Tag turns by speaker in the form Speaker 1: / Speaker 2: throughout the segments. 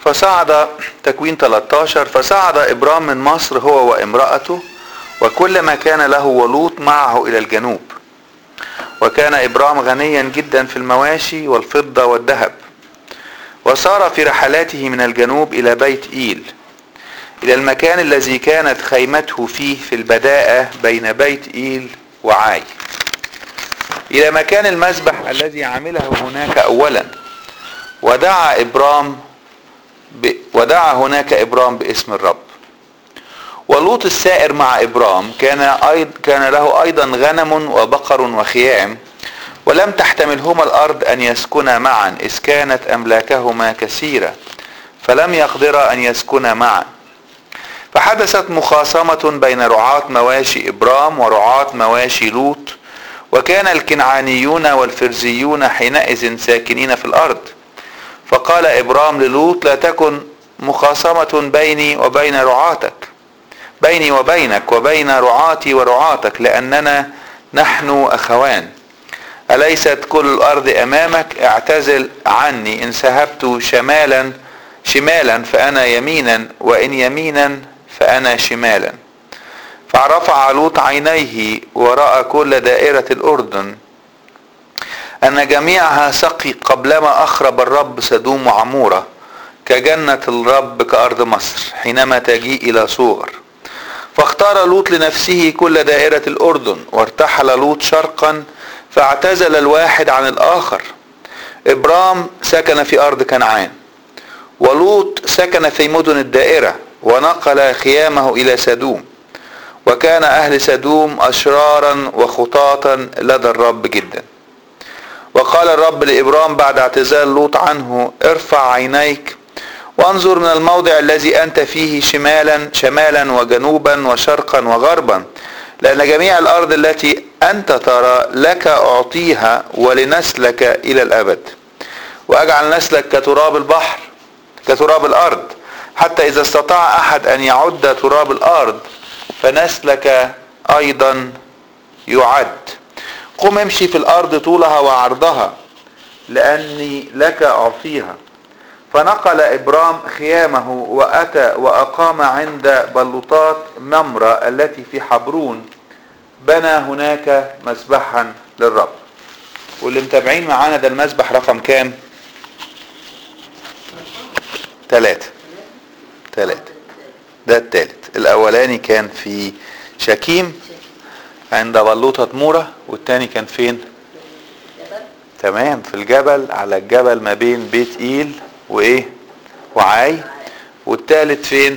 Speaker 1: فصعد تكوين 13 فصعد إبرام من مصر هو وامرأته وكل ما كان له ولوط معه إلى الجنوب وكان إبرام غنيا جدا في المواشي والفضة والذهب وسار في رحلاته من الجنوب إلى بيت إيل إلى المكان الذي كانت خيمته فيه في البداءة بين بيت إيل وعاي إلى مكان المسبح الذي عمله هناك أولا ودعا إبرام ب... ودعا هناك إبرام باسم الرب ولوط السائر مع إبرام كان أيض كان له أيضا غنم وبقر وخيام ولم تحتملهما الأرض أن يسكنا معا إذ كانت أملاكهما كثيرة فلم يقدرا أن يسكنا معا فحدثت مخاصمة بين رعاة مواشي إبرام ورعاة مواشي لوط وكان الكنعانيون والفرزيون حينئذ ساكنين في الأرض فقال إبرام للوط لا تكن مخاصمة بيني وبين رعاتك بيني وبينك وبين رعاتي ورعاتك لأننا نحن أخوان أليست كل الأرض أمامك اعتزل عني إن سهبت شمالا شمالا فأنا يمينا وإن يمينا فأنا شمالا فرفع لوط عينيه ورأى كل دائرة الأردن أن جميعها سقي قبلما أخرب الرب سدوم وعمورة كجنة الرب كأرض مصر حينما تجيء إلى صور فاختار لوط لنفسه كل دائرة الأردن وارتحل لوط شرقا فاعتزل الواحد عن الآخر إبرام سكن في أرض كنعان ولوط سكن في مدن الدائرة ونقل خيامه إلى سدوم وكان أهل سدوم أشرارا وخطاطا لدى الرب جدا وقال الرب لإبرام بعد اعتزال لوط عنه ارفع عينيك وانظر من الموضع الذي أنت فيه شمالا شمالا وجنوبا وشرقا وغربا لأن جميع الأرض التي أنت ترى لك أعطيها ولنسلك إلى الأبد وأجعل نسلك كتراب البحر كتراب الأرض حتى إذا استطاع أحد أن يعد تراب الأرض فنسلك أيضا يعد قم امشي في الأرض طولها وعرضها لأني لك أعطيها فنقل إبرام خيامه وأتى وأقام عند بلوطات نمرة التي في حبرون بنى هناك مسبحا للرب واللي متابعين معانا ده المسبح رقم كام ثلاثة ثلاثة ده الثالث الأولاني كان في شكيم عند بلوطة مورة والتاني كان فين تمام في الجبل على الجبل ما بين بيت إيل وإيه وعاي والتالت فين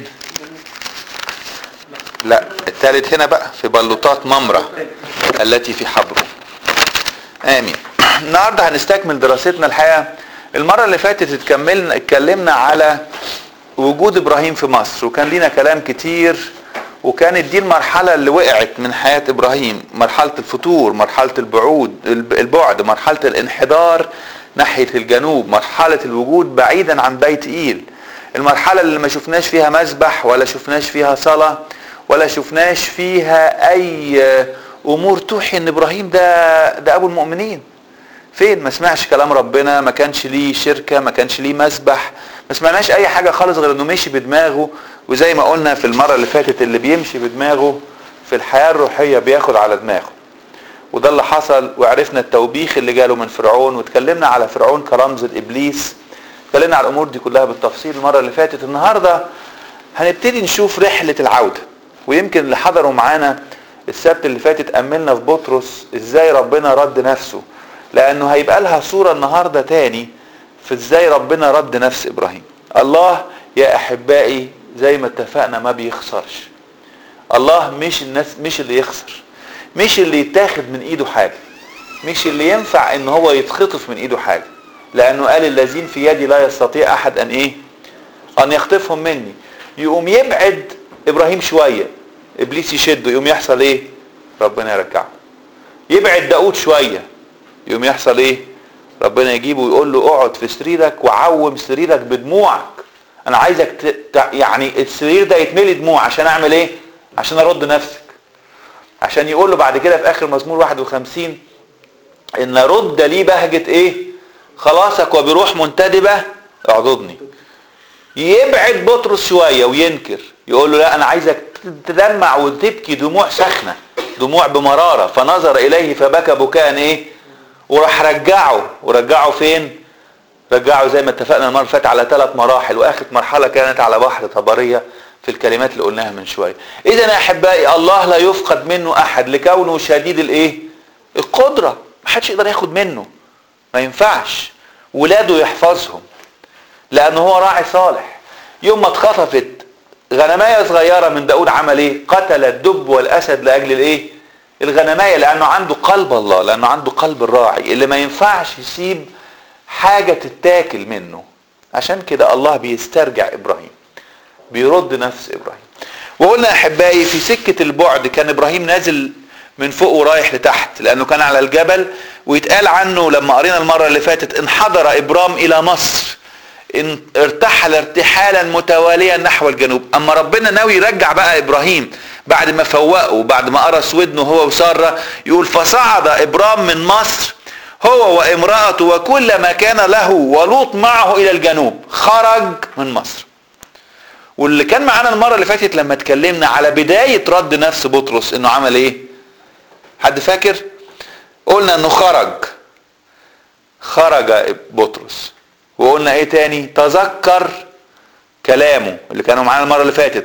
Speaker 1: لا التالت هنا بقى في بلوطات ممرة التي في حبرون آمين النهاردة هنستكمل دراستنا الحقيقة المرة اللي فاتت اتكملنا اتكلمنا على وجود ابراهيم في مصر وكان لينا كلام كتير وكانت دي المرحلة اللي وقعت من حياة ابراهيم مرحلة الفتور مرحلة البعود البعد مرحلة الانحدار ناحية الجنوب مرحلة الوجود بعيدا عن بيت ايل المرحلة اللي ما شفناش فيها مسبح ولا شفناش فيها صلاة ولا شفناش فيها اي امور توحي ان ابراهيم ده ده ابو المؤمنين فين ما سمعش كلام ربنا ما كانش ليه شركة ما كانش ليه مسبح ما سمعناش اي حاجة خالص غير انه مشي بدماغه وزي ما قلنا في المرة اللي فاتت اللي بيمشي بدماغه في الحياة الروحية بياخد على دماغه وده اللي حصل وعرفنا التوبيخ اللي جاله من فرعون واتكلمنا على فرعون كرمز الابليس اتكلمنا على الامور دي كلها بالتفصيل المرة اللي فاتت النهاردة هنبتدي نشوف رحلة العودة ويمكن اللي حضروا معانا السبت اللي فاتت املنا في بطرس ازاي ربنا رد نفسه لانه هيبقى لها صورة النهاردة تاني في ازاي ربنا رد نفس ابراهيم الله يا احبائي زي ما اتفقنا ما بيخسرش الله مش الناس مش اللي يخسر مش اللي يتاخد من ايده حاجة مش اللي ينفع ان هو يتخطف من ايده حاجة لانه قال الذين في يدي لا يستطيع احد ان ايه ان يخطفهم مني يقوم يبعد ابراهيم شوية ابليس يشده يقوم يحصل ايه ربنا يرجعه يبعد داود شوية يقوم يحصل ايه ربنا يجيبه ويقول له اقعد في سريرك وعوم سريرك بدموعك انا عايزك ت... ت... يعني السرير ده يتملي دموع عشان اعمل ايه عشان ارد نفسك عشان يقول له بعد كده في اخر مزمور 51 ان رد لي بهجة ايه خلاصك وبروح منتدبة اعضدني يبعد بطرس شويه وينكر يقول له لا انا عايزك تدمع وتبكي دموع سخنه دموع بمراره فنظر اليه فبكى بكاء ايه وراح رجعه ورجعه فين رجعه زي ما اتفقنا المره اللي فاتت على ثلاث مراحل واخر مرحله كانت على بحر طبريه في الكلمات اللي قلناها من شويه اذا يا احبائي الله لا يفقد منه احد لكونه شديد الايه القدره ما حدش يقدر ياخد منه ما ينفعش ولاده يحفظهم لانه هو راعي صالح يوم ما اتخطفت غنمايه صغيره من داود عمل ايه قتل الدب والاسد لاجل الايه الغنمايه لانه عنده قلب الله لانه عنده قلب الراعي اللي ما ينفعش يسيب حاجه تتاكل منه عشان كده الله بيسترجع ابراهيم بيرد نفس ابراهيم وقلنا احبائي في سكه البعد كان ابراهيم نازل من فوق ورايح لتحت لانه كان على الجبل ويتقال عنه لما قرينا المره اللي فاتت انحدر ابرام الى مصر ان ارتحل ارتحالا متواليا نحو الجنوب اما ربنا ناوي يرجع بقى ابراهيم بعد ما فوقه وبعد ما قرص ودنه هو وساره يقول فصعد ابرام من مصر هو وامرأته وكل ما كان له ولوط معه الى الجنوب خرج من مصر واللي كان معانا المرة اللي فاتت لما اتكلمنا على بداية رد نفس بطرس انه عمل ايه حد فاكر قلنا انه خرج خرج بطرس وقلنا ايه تاني تذكر كلامه اللي كانوا معانا المرة اللي فاتت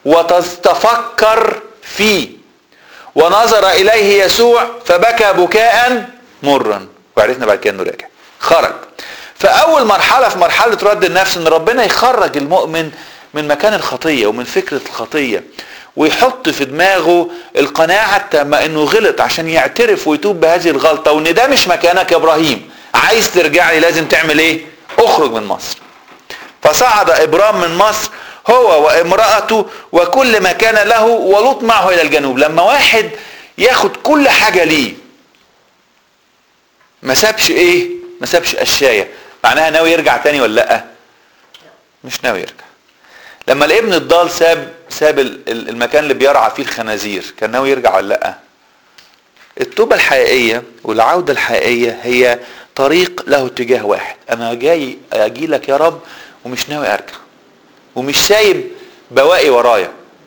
Speaker 1: وتفكر فيه ونظر اليه يسوع فبكى بكاء مرا وعرفنا بعد كده انه راجع خرج فاول مرحله في مرحله رد النفس ان ربنا يخرج المؤمن من مكان الخطيه ومن فكره الخطيه ويحط في دماغه القناعه التامه انه غلط عشان يعترف ويتوب بهذه الغلطه وان ده مش مكانك يا ابراهيم عايز ترجع لي لازم تعمل ايه اخرج من مصر فصعد ابرام من مصر هو وامرأته وكل ما كان له ولوط معه الى الجنوب لما واحد ياخد كل حاجة ليه ما سابش ايه ما سابش اشياء معناها ناوي يرجع تاني ولا لا مش ناوي يرجع لما الابن الضال ساب ساب المكان اللي بيرعى فيه الخنازير كان ناوي يرجع ولا لا التوبة الحقيقية والعودة الحقيقية هي طريق له اتجاه واحد انا جاي اجي لك يا رب ومش ناوي ارجع ومش سايب بواقي ورايا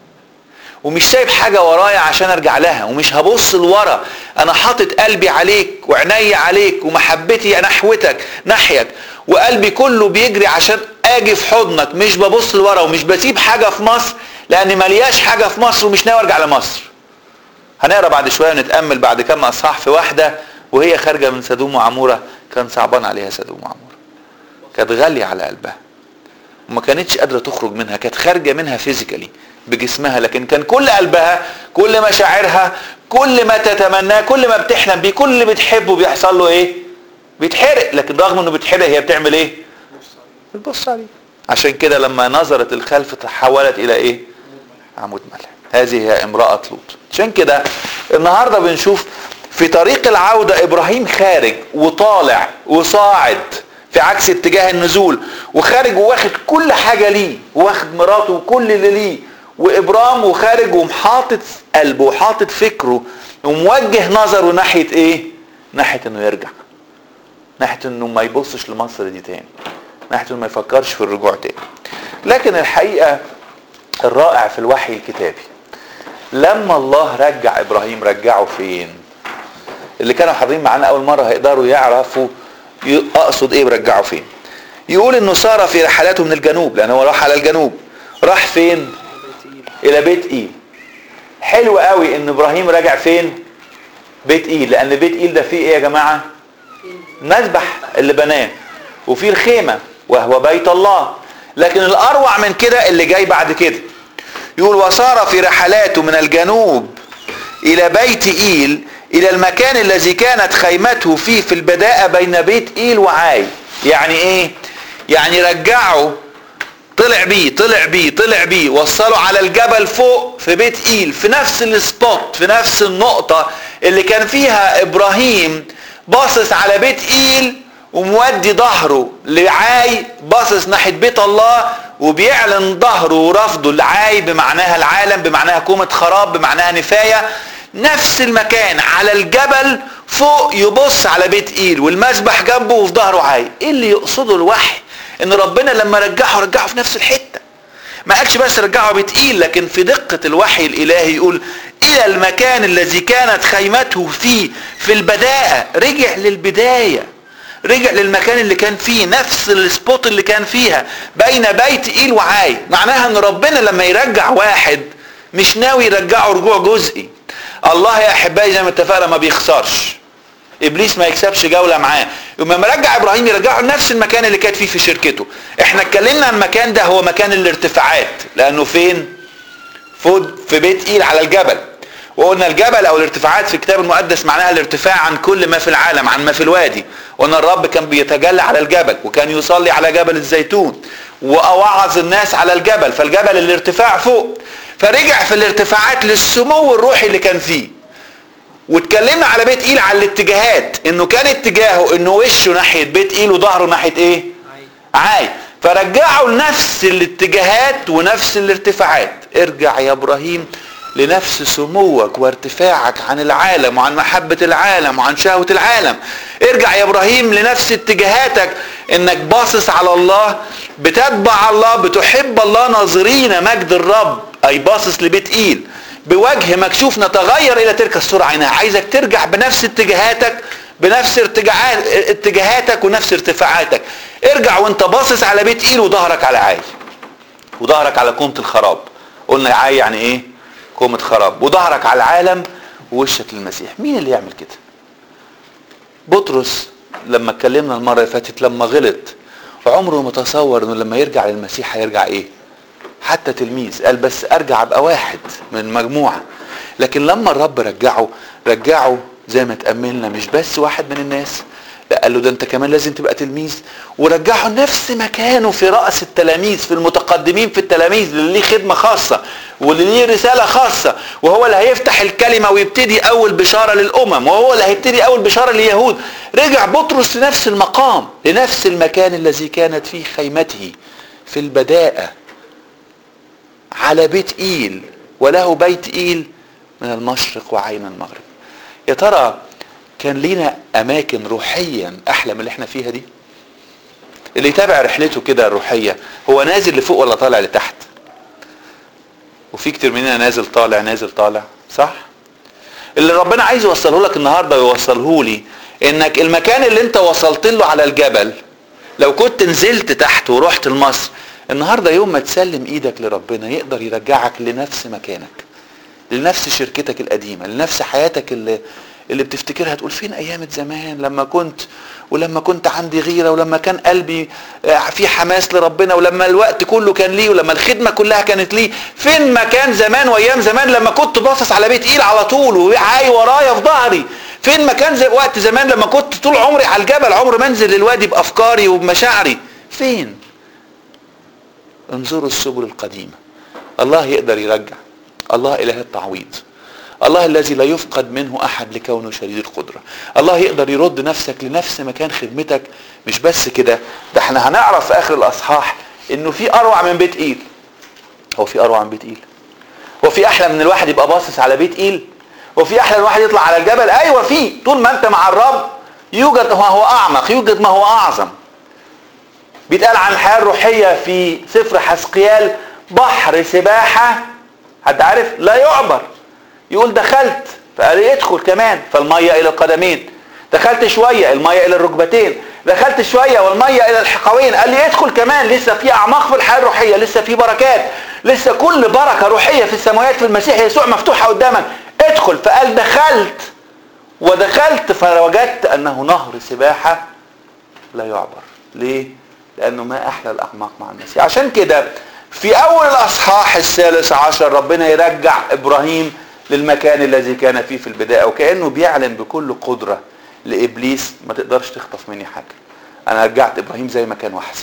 Speaker 1: ومش سايب حاجة ورايا عشان ارجع لها ومش هبص لورا انا حاطط قلبي عليك وعيني عليك ومحبتي نحوتك ناحيك وقلبي كله بيجري عشان اجي في حضنك مش ببص لورا ومش بسيب حاجة في مصر لان ملياش حاجة في مصر ومش ناوي ارجع لمصر هنقرا بعد شوية ونتأمل بعد كام اصحاح في واحدة وهي خارجة من سدوم وعمورة كان صعبان عليها سدوم وعمورة كانت غالية على قلبها وما كانتش قادرة تخرج منها كانت خارجة منها فيزيكالي بجسمها لكن كان كل قلبها كل مشاعرها كل ما تتمناه كل ما بتحلم بيه كل اللي بتحبه بيحصل له ايه بيتحرق لكن رغم انه بيتحرق هي بتعمل ايه بتبص عليه عشان كده لما نظرت الخلف تحولت الى ايه عمود ملح هذه هي امرأة لوط عشان كده النهاردة بنشوف في طريق العودة ابراهيم خارج وطالع وصاعد في عكس اتجاه النزول وخارج وواخد كل حاجة ليه واخد مراته وكل اللي ليه وابرام وخارج ومحاطط قلبه وحاطط فكره وموجه نظره ناحية ايه ناحية انه يرجع ناحية انه ما يبصش لمصر دي تاني ناحية انه ما يفكرش في الرجوع تاني لكن الحقيقة الرائع في الوحي الكتابي لما الله رجع ابراهيم رجعه فين اللي كانوا حاضرين معانا اول مرة هيقدروا يعرفوا اقصد ايه برجعه فين يقول انه صار في رحلاته من الجنوب لان هو راح على الجنوب راح فين الى بيت ايل حلو قوي ان ابراهيم راجع فين بيت ايل لان بيت ايل ده فيه ايه يا جماعه مذبح اللي بناه وفيه الخيمه وهو بيت الله لكن الاروع من كده اللي جاي بعد كده يقول وصار في رحلاته من الجنوب الى بيت ايل الى المكان الذي كانت خيمته فيه في البداءة بين بيت ايل وعاي يعني ايه يعني رجعه طلع بيه طلع بيه طلع بيه وصله على الجبل فوق في بيت ايل في نفس السبوت في نفس النقطة اللي كان فيها ابراهيم باصص على بيت ايل ومودي ظهره لعاي باصص ناحية بيت الله وبيعلن ظهره ورفضه لعاي بمعناها العالم بمعناها كومة خراب بمعناها نفاية نفس المكان على الجبل فوق يبص على بيت ايل والمسبح جنبه وفي ظهره عاي ايه اللي يقصده الوحي ان ربنا لما رجعه رجعه في نفس الحته ما قالش بس رجعه بتقيل لكن في دقة الوحي الالهي يقول الى المكان الذي كانت خيمته فيه في البداءة رجع للبداية رجع للمكان اللي كان فيه نفس السبوت اللي كان فيها بين بيت ايل وعاي معناها ان ربنا لما يرجع واحد مش ناوي يرجعه رجوع جزئي الله يا احبائي زي ما اتفقنا ما بيخسرش ابليس ما يكسبش جوله معاه يوم ما رجع ابراهيم يرجعه لنفس المكان اللي كانت فيه في شركته احنا اتكلمنا عن المكان ده هو مكان الارتفاعات لانه فين فوق في بيت ايل على الجبل وقلنا الجبل او الارتفاعات في الكتاب المقدس معناها الارتفاع عن كل ما في العالم عن ما في الوادي وقلنا الرب كان بيتجلى على الجبل وكان يصلي على جبل الزيتون ووعظ الناس على الجبل فالجبل الارتفاع فوق فرجع في الارتفاعات للسمو الروحي اللي كان فيه واتكلمنا على بيت ايل على الاتجاهات انه كان اتجاهه انه وشه ناحيه بيت ايل وظهره ناحيه ايه عاي فرجعوا لنفس الاتجاهات ونفس الارتفاعات ارجع يا ابراهيم لنفس سموك وارتفاعك عن العالم وعن محبة العالم وعن شهوة العالم ارجع يا ابراهيم لنفس اتجاهاتك انك باصص على الله بتتبع الله بتحب الله ناظرين مجد الرب اي باصص لبيت ايل بوجه مكشوف نتغير الى تلك الصورة عينها عايزك ترجع بنفس اتجاهاتك بنفس ارتجاعات اتجاهاتك ونفس ارتفاعاتك ارجع وانت باصص على بيت ايل وظهرك على عاي وظهرك على كومة الخراب قلنا عاي يعني ايه كومة خراب وظهرك على العالم ووشك للمسيح مين اللي يعمل كده بطرس لما اتكلمنا المرة اللي فاتت لما غلط عمره ما تصور انه لما يرجع للمسيح هيرجع ايه حتى تلميذ قال بس ارجع ابقى واحد من مجموعة لكن لما الرب رجعه رجعه زي ما تأملنا مش بس واحد من الناس لا قال له ده انت كمان لازم تبقى تلميذ ورجعه نفس مكانه في رأس التلاميذ في المتقدمين في التلاميذ اللي ليه خدمة خاصة واللي ليه رسالة خاصة وهو اللي هيفتح الكلمة ويبتدي أول بشارة للأمم وهو اللي هيبتدي أول بشارة لليهود رجع بطرس لنفس المقام لنفس المكان الذي كانت فيه خيمته في البداءة على بيت إيل وله بيت إيل من المشرق وعين المغرب يا ترى كان لينا اماكن روحيا احلى من اللي احنا فيها دي اللي يتابع رحلته كده الروحيه هو نازل لفوق ولا طالع لتحت وفي كتير مننا نازل طالع نازل طالع صح اللي ربنا عايز يوصله لك النهارده ويوصله لي انك المكان اللي انت وصلت له على الجبل لو كنت نزلت تحت ورحت لمصر النهارده يوم ما تسلم ايدك لربنا يقدر يرجعك لنفس مكانك لنفس شركتك القديمه لنفس حياتك اللي اللي بتفتكرها تقول فين ايام زمان لما كنت ولما كنت عندي غيره ولما كان قلبي في حماس لربنا ولما الوقت كله كان ليه ولما الخدمه كلها كانت ليه فين ما كان زمان وايام زمان لما كنت باصص على بيت ايل على طول وعاي ورايا في ظهري فين ما كان زي وقت زمان لما كنت طول عمري على الجبل عمري ما انزل للوادي بافكاري وبمشاعري فين انظروا السبل القديمه الله يقدر يرجع الله اله التعويض الله الذي لا يفقد منه احد لكونه شديد القدره الله يقدر يرد نفسك لنفس مكان خدمتك مش بس كده ده احنا هنعرف في اخر الاصحاح انه في اروع من بيت ايل هو في اروع من بيت ايل هو في احلى من الواحد يبقى باصص على بيت ايل هو في احلى من الواحد يطلع على الجبل ايوه في طول ما انت مع الرب يوجد ما هو اعمق يوجد ما هو اعظم بيتقال عن الحياه الروحيه في سفر حسقيال بحر سباحه حد عارف لا يعبر يقول دخلت فقال يدخل كمان فالميه الى القدمين دخلت شويه الميه الى الركبتين دخلت شويه والميه الى الحقوين قال لي ادخل كمان لسه في اعماق في الحياه الروحيه لسه في بركات لسه كل بركه روحيه في السماوات في المسيح يسوع مفتوحه قدامك ادخل فقال دخلت ودخلت فوجدت انه نهر سباحه لا يعبر ليه لانه ما احلى الاعماق مع المسيح عشان كده في اول الاصحاح الثالث عشر ربنا يرجع ابراهيم للمكان الذي كان فيه في البداية وكأنه بيعلن بكل قدرة لإبليس ما تقدرش تخطف مني حاجة أنا رجعت إبراهيم زي ما كان وأحسن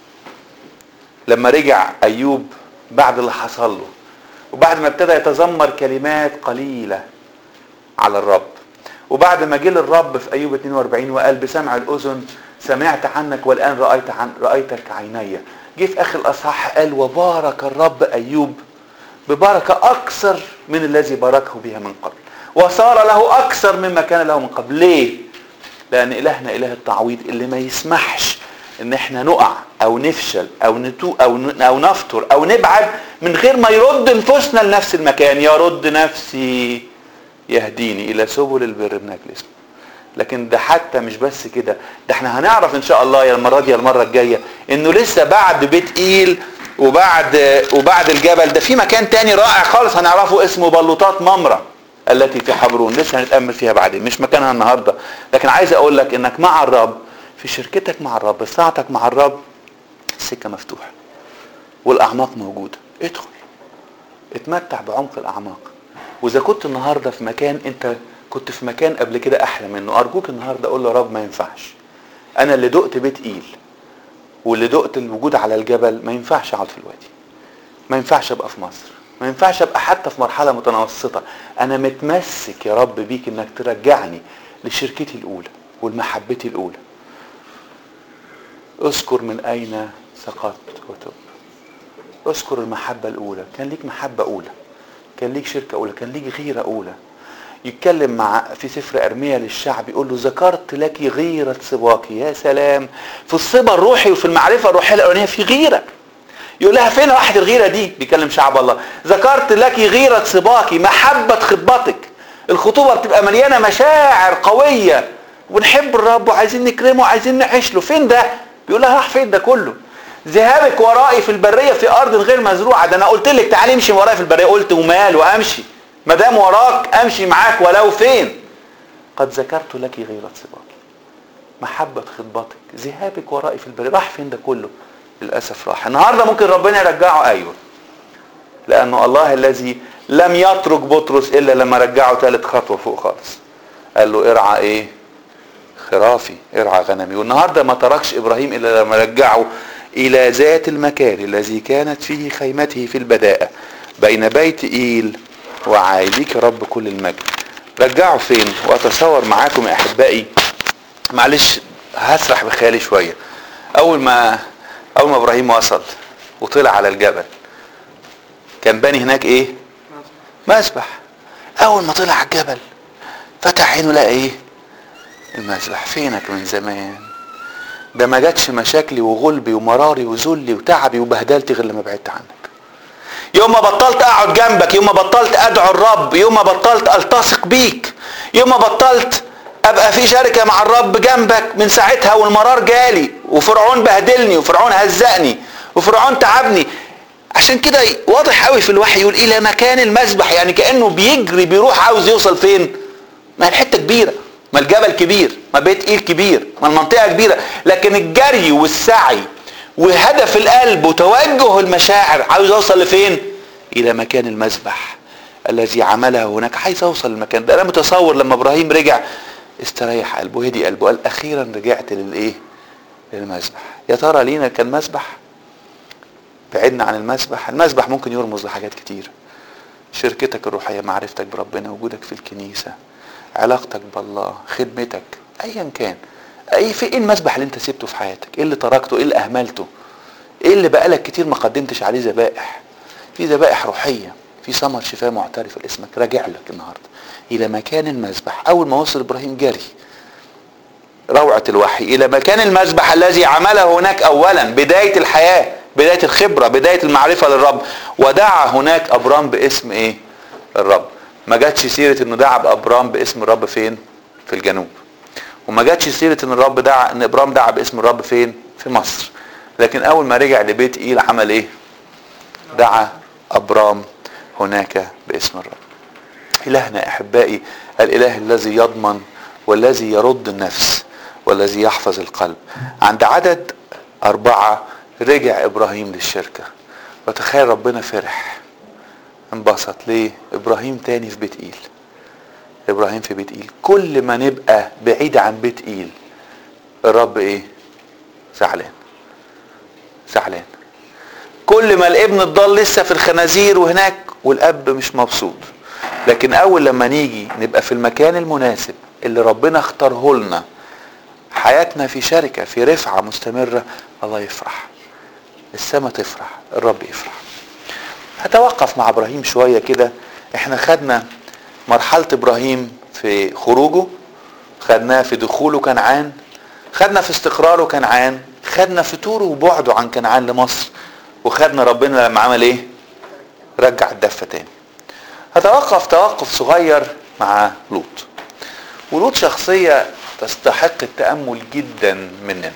Speaker 1: لما رجع أيوب بعد اللي حصل له وبعد ما ابتدى يتذمر كلمات قليلة على الرب وبعد ما جه للرب في أيوب 42 وقال بسمع الأذن سمعت عنك والآن رأيت عن رأيتك عيني جه في آخر الأصحاح قال وبارك الرب أيوب ببركة أكثر من الذي باركه بها من قبل وصار له أكثر مما كان له من قبل ليه؟ لأن إلهنا إله التعويض اللي ما يسمحش ان احنا نقع او نفشل او نتو او ن- او نفطر او نبعد من غير ما يرد نفوسنا لنفس المكان يرد نفسي يهديني الى سبل البر من اجل اسمه لكن ده حتى مش بس كده ده احنا هنعرف ان شاء الله يا المره دي يا المره الجايه انه لسه بعد بيت ايل وبعد وبعد الجبل ده في مكان تاني رائع خالص هنعرفه اسمه بلوطات ممره التي في حبرون لسه هنتامل فيها بعدين مش مكانها النهارده لكن عايز اقول لك انك مع الرب في شركتك مع الرب في ساعتك مع الرب السكه مفتوحه والاعماق موجوده ادخل اتمتع بعمق الاعماق واذا كنت النهارده في مكان انت كنت في مكان قبل كده احلى منه ارجوك النهارده اقول له يا رب ما ينفعش انا اللي دقت بيت ايل واللي دقت الوجود على الجبل ما ينفعش اقعد في الوادي ما ينفعش ابقى في مصر ما ينفعش ابقى حتى في مرحله متوسطه انا متمسك يا رب بيك انك ترجعني لشركتي الاولى ولمحبتي الاولى اذكر من اين سقطت وتب اذكر المحبه الاولى كان ليك محبه اولى كان ليك شركه اولى كان ليك غيره اولى يتكلم مع في سفر ارميا للشعب يقول له ذكرت لك غيره سباقي يا سلام في الصبا الروحي وفي المعرفه الروحيه الاولانيه في غيره يقول لها فين راحت الغيره دي بيكلم شعب الله ذكرت لك غيره سباقي محبه خطبتك الخطوبه بتبقى مليانه مشاعر قويه ونحب الرب وعايزين نكرمه وعايزين نعيش له فين ده بيقول لها راح فين ده كله ذهابك ورائي في البريه في ارض غير مزروعه ده انا قلت لك تعالي امشي ورايا في البريه قلت ومال وامشي ما دام وراك امشي معاك ولو فين قد ذكرت لك غيرة سباقي محبة خطبتك ذهابك ورائي في البرية راح فين ده كله للأسف راح النهاردة ممكن ربنا يرجعه أيوه لأنه الله الذي لم يترك بطرس إلا لما رجعه ثالث خطوة فوق خالص قال له ارعى ايه خرافي ارعى غنمي والنهارده ما تركش ابراهيم الا لما رجعه الى ذات المكان الذي كانت فيه خيمته في البداءة بين بيت ايل وعاي ليك يا رب كل المجد رجعه فين واتصور معاكم يا احبائي معلش هسرح بخيالي شويه اول ما اول ما ابراهيم وصل وطلع على الجبل كان باني هناك ايه مسبح اول ما طلع على الجبل فتح عينه لقى ايه المسبح فينك من زمان ده ما جاتش مشاكلي وغلبي ومراري وذلي وتعبي وبهدلتي غير لما بعدت عنك يوم ما بطلت اقعد جنبك يوم ما بطلت ادعو الرب يوم ما بطلت التصق بيك يوم ما بطلت ابقى في شركه مع الرب جنبك من ساعتها والمرار جالي وفرعون بهدلني وفرعون هزقني وفرعون تعبني عشان كده واضح قوي في الوحي يقول الى مكان المسبح يعني كانه بيجري بيروح عاوز يوصل فين ما الحته كبيره ما الجبل كبير ما بيت ايل كبير ما المنطقه كبيره لكن الجري والسعي وهدف القلب وتوجه المشاعر عاوز اوصل لفين الى مكان المسبح الذي عمله هناك عايز اوصل للمكان ده انا متصور لما ابراهيم رجع استريح قلبه هدي قلبه قال اخيرا رجعت للايه للمسبح يا ترى لينا كان مسبح بعدنا عن المسبح المسبح ممكن يرمز لحاجات كتير شركتك الروحيه معرفتك بربنا وجودك في الكنيسه علاقتك بالله خدمتك ايا كان اي في ايه المسبح اللي انت سبته في حياتك ايه اللي تركته ايه اللي اهملته ايه اللي بقالك كتير ما قدمتش عليه ذبائح في ذبائح روحيه في ثمر شفاء معترف لاسمك راجع لك النهارده الى مكان المسبح اول ما وصل ابراهيم جري روعة الوحي إلى مكان المسبح الذي عمله هناك أولا بداية الحياة بداية الخبرة بداية المعرفة للرب ودعا هناك أبرام باسم إيه الرب ما جاتش سيرة إنه دعا بأبرام باسم الرب فين في الجنوب وما جاتش سيرة إن الرب دعا إن إبرام دعا باسم الرب فين في مصر لكن أول ما رجع لبيت إيل عمل إيه دعا أبرام هناك باسم الرب إلهنا أحبائي الإله الذي يضمن والذي يرد النفس والذي يحفظ القلب عند عدد أربعة رجع إبراهيم للشركة وتخيل ربنا فرح انبسط ليه إبراهيم تاني في بيت إيل إبراهيم في بيت إيل كل ما نبقى بعيد عن بيت إيل الرب إيه زعلان زعلان كل ما الابن الضال لسه في الخنازير وهناك والاب مش مبسوط لكن اول لما نيجي نبقى في المكان المناسب اللي ربنا اختاره لنا حياتنا في شركه في رفعه مستمره الله يفرح السماء تفرح الرب يفرح هتوقف مع ابراهيم شويه كده احنا خدنا مرحله ابراهيم في خروجه خدناها في دخوله كنعان خدنا في استقراره كنعان خدنا فتوره وبعده عن كنعان لمصر وخدنا ربنا لما عمل ايه رجع الدفة تاني هتوقف توقف صغير مع لوط ولوط شخصية تستحق التأمل جدا مننا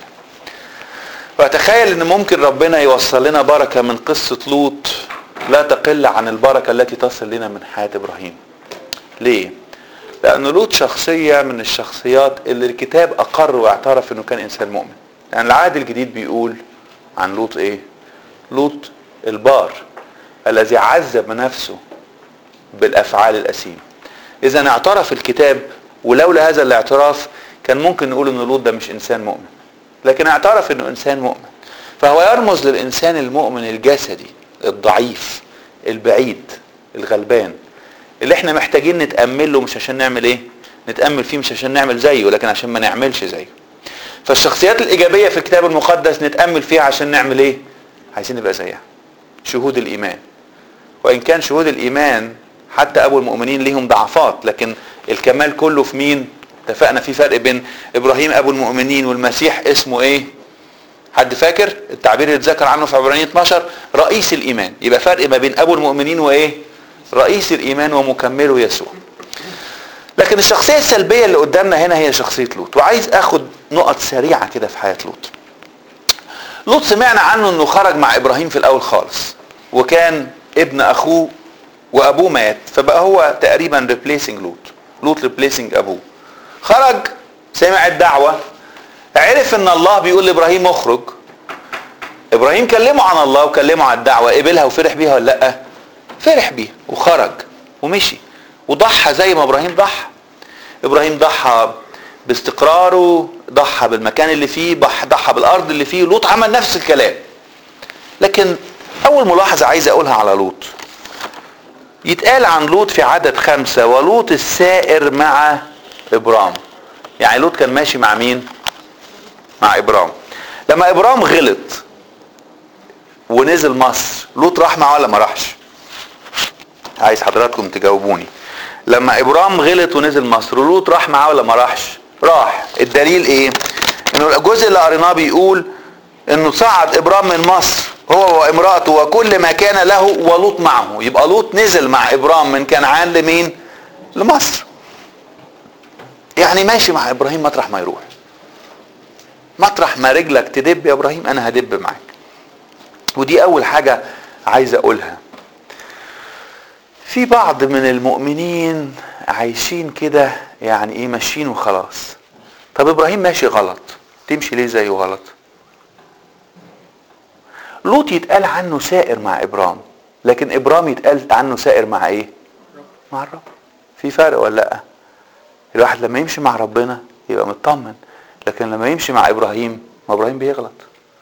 Speaker 1: واتخيل ان ممكن ربنا يوصل لنا بركة من قصة لوط لا تقل عن البركة التي تصل لنا من حياة ابراهيم ليه لان لوط شخصية من الشخصيات اللي الكتاب اقر واعترف انه كان انسان مؤمن يعني العهد الجديد بيقول عن لوط ايه لوط البار الذي عذب نفسه بالافعال الاثيمه اذا اعترف الكتاب ولولا هذا الاعتراف كان ممكن نقول ان لوط ده مش انسان مؤمن لكن اعترف انه انسان مؤمن فهو يرمز للانسان المؤمن الجسدي الضعيف البعيد الغلبان اللي احنا محتاجين نتامل له مش عشان نعمل ايه نتامل فيه مش عشان نعمل زيه لكن عشان ما نعملش زيه فالشخصيات الايجابيه في الكتاب المقدس نتامل فيها عشان نعمل ايه عايزين نبقى زيها شهود الايمان وان كان شهود الايمان حتى ابو المؤمنين ليهم ضعفات لكن الكمال كله في مين اتفقنا في فرق بين ابراهيم ابو المؤمنين والمسيح اسمه ايه حد فاكر التعبير اللي اتذكر عنه في عبرانيين 12 رئيس الايمان يبقى فرق ما بين ابو المؤمنين وايه رئيس الايمان ومكمله يسوع لكن الشخصيه السلبيه اللي قدامنا هنا هي شخصيه لوط وعايز اخد نقط سريعه كده في حياه لوط لوط سمعنا عنه انه خرج مع ابراهيم في الاول خالص وكان ابن اخوه وابوه مات فبقى هو تقريبا ريبليسنج لوط لوط ريبليسنج ابوه خرج سمع الدعوه عرف ان الله بيقول لابراهيم اخرج ابراهيم كلمه عن الله وكلمه عن الدعوه قبلها وفرح بيها ولا لا فرح بيها وخرج ومشي وضحى زي ما ابراهيم ضحى ابراهيم ضحى باستقراره ضحى بالمكان اللي فيه ضحى بالارض اللي فيه لوط عمل نفس الكلام لكن اول ملاحظه عايز اقولها على لوط يتقال عن لوط في عدد خمسة ولوط السائر مع ابرام يعني لوط كان ماشي مع مين مع ابرام لما ابرام غلط ونزل مصر لوط راح معاه ولا ما راحش عايز حضراتكم تجاوبوني لما ابرام غلط ونزل مصر لوط راح معاه ولا ما راحش راح الدليل ايه انه الجزء اللي قريناه بيقول انه صعد ابرام من مصر هو وامراته وكل ما كان له ولوط معه يبقى لوط نزل مع ابرام من كنعان لمين لمصر يعني ماشي مع ابراهيم مطرح ما يروح مطرح ما رجلك تدب يا ابراهيم انا هدب معاك ودي اول حاجة عايز اقولها في بعض من المؤمنين عايشين كده يعني ايه ماشيين وخلاص طب ابراهيم ماشي غلط تمشي ليه زيه غلط لوط يتقال عنه سائر مع ابرام لكن ابرام يتقال عنه سائر مع ايه مع الرب في فرق ولا لا الواحد لما يمشي مع ربنا يبقى مطمن لكن لما يمشي مع ابراهيم ما ابراهيم بيغلط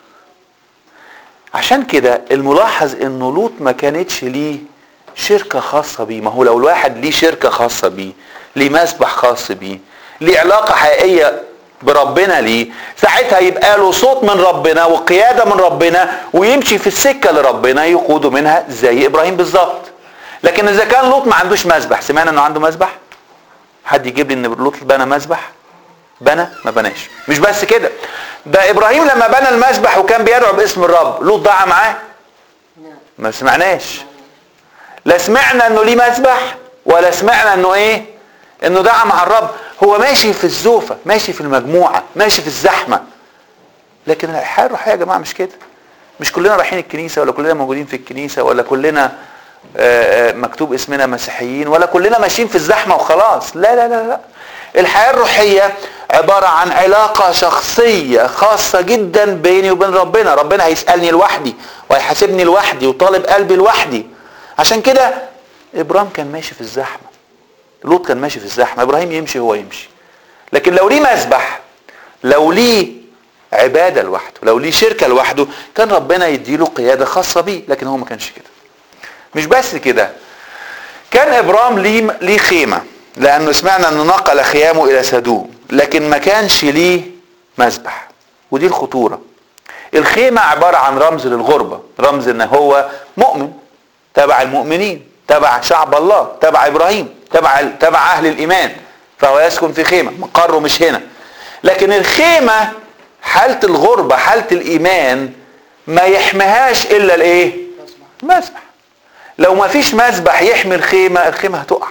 Speaker 1: عشان كده الملاحظ انه لوط ما كانتش ليه شركة خاصة بيه ما هو لو الواحد ليه شركة خاصة بيه ليه مسبح خاص بيه ليه علاقة حقيقية بربنا ليه ساعتها يبقى له صوت من ربنا وقيادة من ربنا ويمشي في السكة لربنا يقوده منها زي ابراهيم بالظبط لكن اذا كان لوط ما عندوش مسبح سمعنا انه عنده مسبح حد يجيب لي ان لوط بنى مسبح بنى ما بناش مش بس كده ده ابراهيم لما بنى المسبح وكان بيدعو باسم الرب لوط ضاع معاه ما سمعناش لا سمعنا انه ليه مسبح ولا سمعنا انه ايه انه دعا مع الرب هو ماشي في الزوفة ماشي في المجموعة ماشي في الزحمة لكن الحياة الروحية يا جماعة مش كده مش كلنا رايحين الكنيسة ولا كلنا موجودين في الكنيسة ولا كلنا مكتوب اسمنا مسيحيين ولا كلنا ماشيين في الزحمة وخلاص لا لا لا لا الحياة الروحية عبارة عن علاقة شخصية خاصة جدا بيني وبين ربنا ربنا هيسألني لوحدي وهيحاسبني لوحدي وطالب قلبي لوحدي عشان كده ابرام كان ماشي في الزحمة لوط كان ماشي في الزحمة ابراهيم يمشي هو يمشي لكن لو ليه مسبح لو ليه عبادة لوحده لو ليه شركة لوحده كان ربنا يديله قيادة خاصة بيه لكن هو ما كانش كده مش بس كده كان ابرام ليه ليه خيمة لانه سمعنا انه نقل خيامه الى سدوم لكن ما كانش ليه مسبح ودي الخطورة الخيمة عبارة عن رمز للغربة رمز ان هو مؤمن تبع المؤمنين تبع شعب الله تبع ابراهيم تبع تبع اهل الايمان فهو يسكن في خيمه مقره مش هنا لكن الخيمه حالة الغربة حالة الإيمان ما يحميهاش إلا الإيه؟ مسبح لو ما فيش مسبح يحمي الخيمة الخيمة هتقع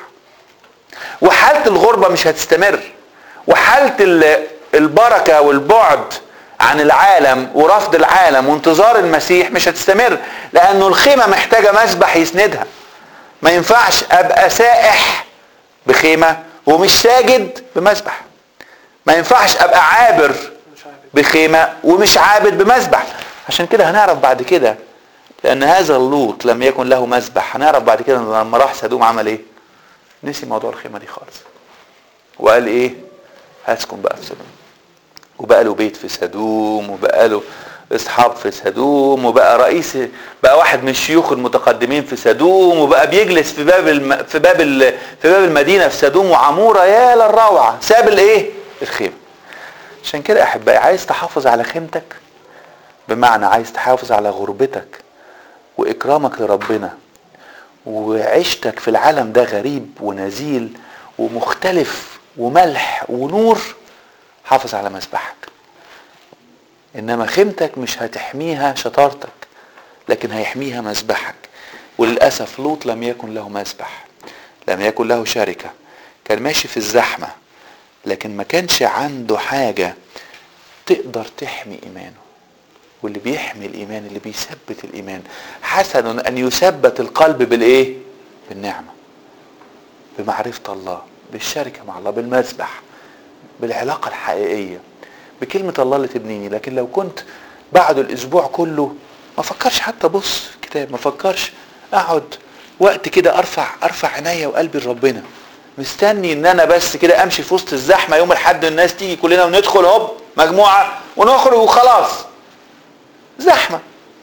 Speaker 1: وحالة الغربة مش هتستمر وحالة ال- البركة والبعد عن العالم ورفض العالم وانتظار المسيح مش هتستمر لأنه الخيمة محتاجة مسبح يسندها ما ينفعش أبقى سائح بخيمة ومش ساجد بمسبح ما ينفعش أبقى عابر بخيمة ومش عابد بمسبح عشان كده هنعرف بعد كده لأن هذا اللوط لم يكن له مسبح هنعرف بعد كده إنه لما راح سدوم عمل إيه نسي موضوع الخيمة دي خالص وقال إيه هسكن بقى في سدوم وبقى له بيت في سدوم وبقى له اصحاب في سدوم وبقى رئيس بقى واحد من الشيوخ المتقدمين في سدوم وبقى بيجلس في باب الم... في باب ال... في باب المدينه في سدوم وعموره يا للروعه ساب الايه الخيمه عشان كده احبائي عايز تحافظ على خيمتك بمعنى عايز تحافظ على غربتك واكرامك لربنا وعيشتك في العالم ده غريب ونزيل ومختلف وملح ونور حافظ على مسبحك انما خيمتك مش هتحميها شطارتك لكن هيحميها مسبحك وللاسف لوط لم يكن له مسبح لم يكن له شركه كان ماشي في الزحمه لكن ما كانش عنده حاجه تقدر تحمي ايمانه واللي بيحمي الايمان اللي بيثبت الايمان حسن ان يثبت القلب بالايه بالنعمه بمعرفه الله بالشركه مع الله بالمسبح بالعلاقه الحقيقيه بكلمه الله اللي تبنيني لكن لو كنت بعد الاسبوع كله ما فكرش حتى ابص في كتاب ما فكرش اقعد وقت كده ارفع ارفع عينيا وقلبي لربنا مستني ان انا بس كده امشي في وسط الزحمه يوم الحد الناس تيجي كلنا وندخل هوب مجموعه ونخرج وخلاص زحمه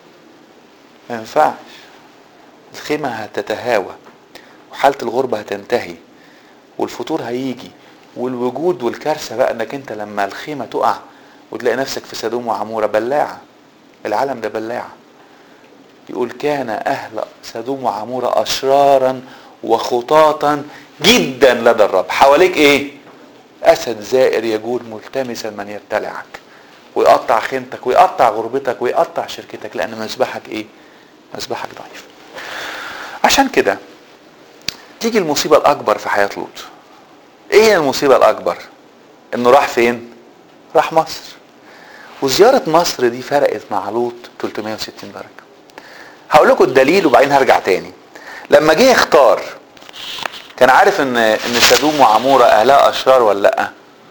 Speaker 1: ما ينفعش الخيمه هتتهاوى وحاله الغربه هتنتهي والفطور هيجي والوجود والكارثه بقى انك انت لما الخيمه تقع وتلاقي نفسك في سدوم وعموره بلاعه العالم ده بلاعه يقول كان اهل سدوم وعموره اشرارا وخطاطا جدا لدى الرب حواليك ايه اسد زائر يجول ملتمسا من يبتلعك ويقطع خيمتك ويقطع غربتك ويقطع شركتك لان مسبحك ايه مسبحك ضعيف عشان كده تيجي المصيبه الاكبر في حياه لوط ايه هي المصيبه الاكبر انه راح فين راح مصر وزياره مصر دي فرقت مع لوط 360 درجه هقول لكم الدليل وبعدين هرجع تاني لما جه يختار كان عارف ان ان سدوم وعموره اهلها اشرار ولا لا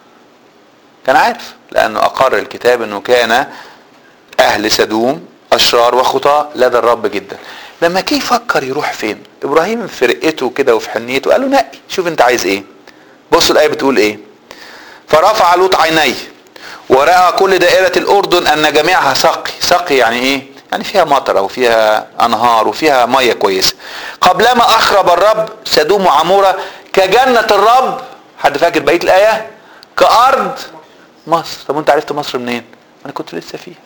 Speaker 1: كان عارف لانه اقر الكتاب انه كان اهل سدوم اشرار وخطاة لدى الرب جدا لما جه يفكر يروح فين ابراهيم في رقته كده وفي حنيته قال له نقي شوف انت عايز ايه بصوا الايه بتقول ايه فرفع لوط عينيه وراى كل دائره الاردن ان جميعها سقي سقي يعني ايه يعني فيها مطره وفيها انهار وفيها ميه كويسه قبلما اخرب الرب سدوم وعموره كجنه الرب حد فاكر بقيه الايه كارض مصر طب وانت عرفت مصر منين انا كنت لسه فيها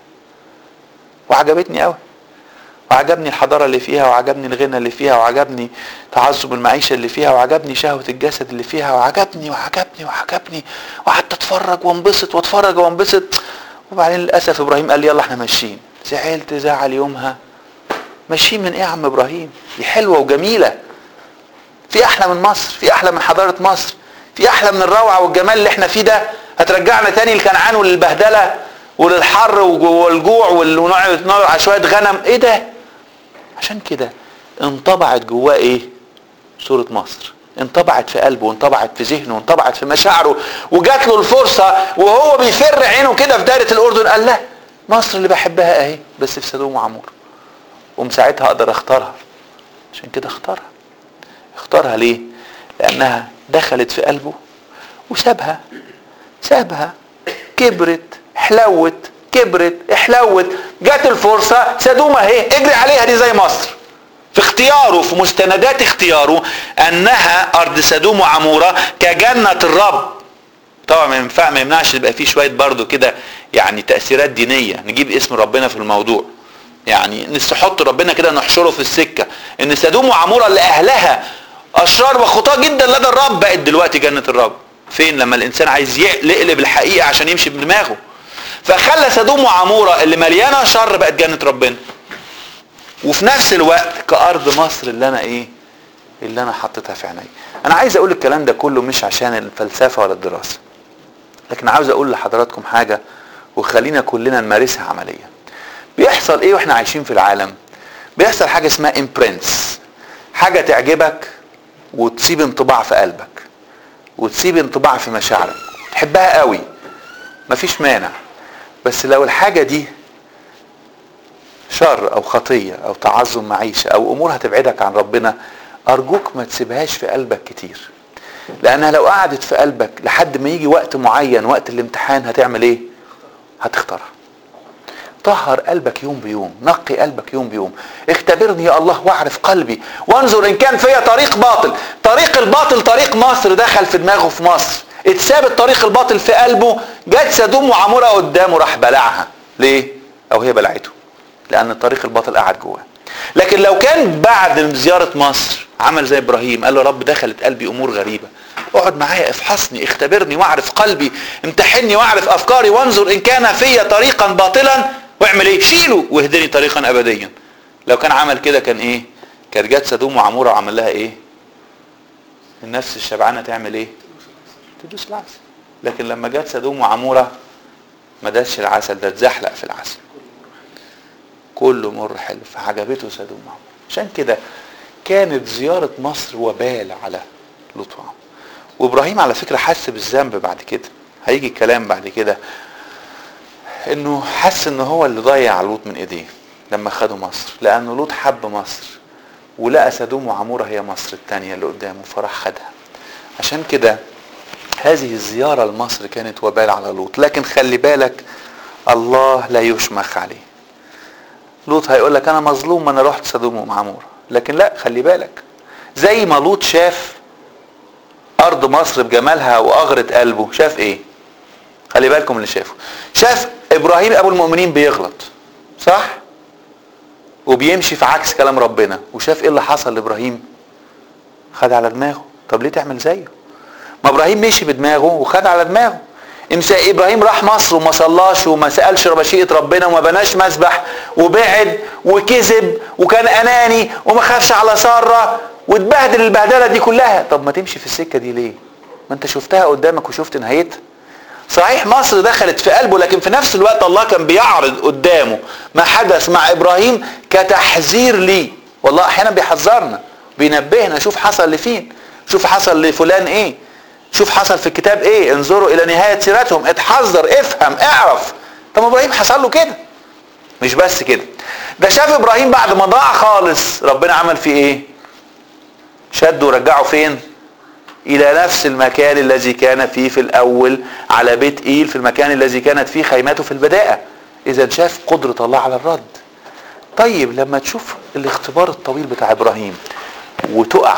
Speaker 1: وعجبتني قوي وعجبني الحضاره اللي فيها وعجبني الغنى اللي فيها وعجبني تعذب المعيشه اللي فيها وعجبني شهوه الجسد اللي فيها وعجبني وعجبني وعجبني وقعدت اتفرج وانبسط واتفرج وانبسط وبعدين للاسف ابراهيم قال لي يلا احنا ماشيين زعلت زعل يومها ماشيين من ايه يا عم ابراهيم دي حلوه وجميله في احلى من مصر في احلى من حضاره مصر في احلى من الروعه والجمال اللي احنا فيه ده هترجعنا تاني لكنعان وللبهدله وللحر والجوع ونقعد على شويه غنم ايه ده عشان كده انطبعت جواه ايه صوره مصر انطبعت في قلبه وانطبعت في ذهنه وانطبعت في مشاعره وجات له الفرصه وهو بيفر عينه كده في دايره الاردن قال لا مصر اللي بحبها اهي بس في سدوم وعمور ومن ساعتها اقدر اختارها عشان كده اختارها اختارها ليه لانها دخلت في قلبه وسابها سابها كبرت حلوت كبرت احلوت جت الفرصة سدوم اهي اجري عليها دي زي مصر في اختياره في مستندات اختياره انها ارض سدوم وعمورة كجنة الرب طبعا ما ينفع ما يمنعش يبقى فيه شويه برضو كده يعني تاثيرات دينيه نجيب اسم ربنا في الموضوع يعني نحط ربنا كده نحشره في السكه ان سدوم وعموره اللي اهلها اشرار وخطاه جدا لدى الرب بقت دلوقتي جنه الرب فين لما الانسان عايز يقلب الحقيقه عشان يمشي بدماغه فخلى سدوم وعمورة اللي مليانة شر بقت جنة ربنا وفي نفس الوقت كأرض مصر اللي انا ايه اللي انا حطيتها في عيني انا عايز اقول الكلام ده كله مش عشان الفلسفة ولا الدراسة لكن عاوز اقول لحضراتكم حاجة وخلينا كلنا نمارسها عمليا بيحصل ايه واحنا عايشين في العالم بيحصل حاجة اسمها امبرنتس حاجة تعجبك وتسيب انطباع في قلبك وتسيب انطباع في مشاعرك تحبها قوي مفيش مانع بس لو الحاجة دي شر او خطية او تعظم معيشة او امور هتبعدك عن ربنا ارجوك ما تسيبهاش في قلبك كتير لانها لو قعدت في قلبك لحد ما يجي وقت معين وقت الامتحان هتعمل ايه هتختارها طهر قلبك يوم بيوم نقي قلبك يوم بيوم اختبرني يا الله واعرف قلبي وانظر ان كان فيا طريق باطل طريق الباطل طريق مصر دخل في دماغه في مصر اتساب الطريق الباطل في قلبه جت سدوم وعمورة قدامه راح بلعها ليه او هي بلعته لان الطريق الباطل قعد جواه لكن لو كان بعد زيارة مصر عمل زي ابراهيم قال له رب دخلت قلبي امور غريبة اقعد معايا افحصني اختبرني واعرف قلبي امتحني واعرف افكاري وانظر ان كان في طريقا باطلا واعمل ايه شيله واهدني طريقا ابديا لو كان عمل كده كان ايه كانت جت سدوم وعمورة وعمل لها ايه النفس الشبعانة تعمل ايه تدوس العسل لكن لما جت سدوم وعمورة ما داسش العسل ده اتزحلق في العسل كله مر حلو فعجبته سدوم وعمورة عشان كده كانت زيارة مصر وبال على لوط وعمورة وابراهيم على فكرة حس بالذنب بعد كده هيجي الكلام بعد كده انه حس ان هو اللي ضيع لوط من ايديه لما خدوا مصر لانه لوط حب مصر ولقى سدوم وعمورة هي مصر التانية اللي قدامه فراح خدها عشان كده هذه الزيارة لمصر كانت وبال على لوط لكن خلي بالك الله لا يشمخ عليه لوط هيقول لك انا مظلوم انا رحت سدوم وعمورة لكن لا خلي بالك زي ما لوط شاف ارض مصر بجمالها واغرت قلبه شاف ايه خلي بالكم اللي شافه شاف ابراهيم ابو المؤمنين بيغلط صح وبيمشي في عكس كلام ربنا وشاف ايه اللي حصل لابراهيم خد على دماغه طب ليه تعمل زيه ما ابراهيم مشي بدماغه وخد على دماغه امسا ابراهيم راح مصر وما صلاش وما سالش مشيئه ربنا وما بناش مسبح وبعد وكذب وكان اناني وما خافش على ساره واتبهدل البهدله دي كلها طب ما تمشي في السكه دي ليه ما انت شفتها قدامك وشفت نهايتها صحيح مصر دخلت في قلبه لكن في نفس الوقت الله كان بيعرض قدامه ما حدث مع ابراهيم كتحذير ليه والله احيانا بيحذرنا بينبهنا شوف حصل لفين شوف حصل لفلان ايه شوف حصل في الكتاب ايه انظروا الى نهاية سيرتهم اتحذر افهم اعرف طب ابراهيم حصل له كده مش بس كده ده شاف ابراهيم بعد ما ضاع خالص ربنا عمل فيه ايه شده ورجعه فين الى نفس المكان الذي كان فيه في الاول على بيت ايل في المكان الذي كانت فيه خيمته في البداءة اذا شاف قدرة الله على الرد طيب لما تشوف الاختبار الطويل بتاع ابراهيم وتقع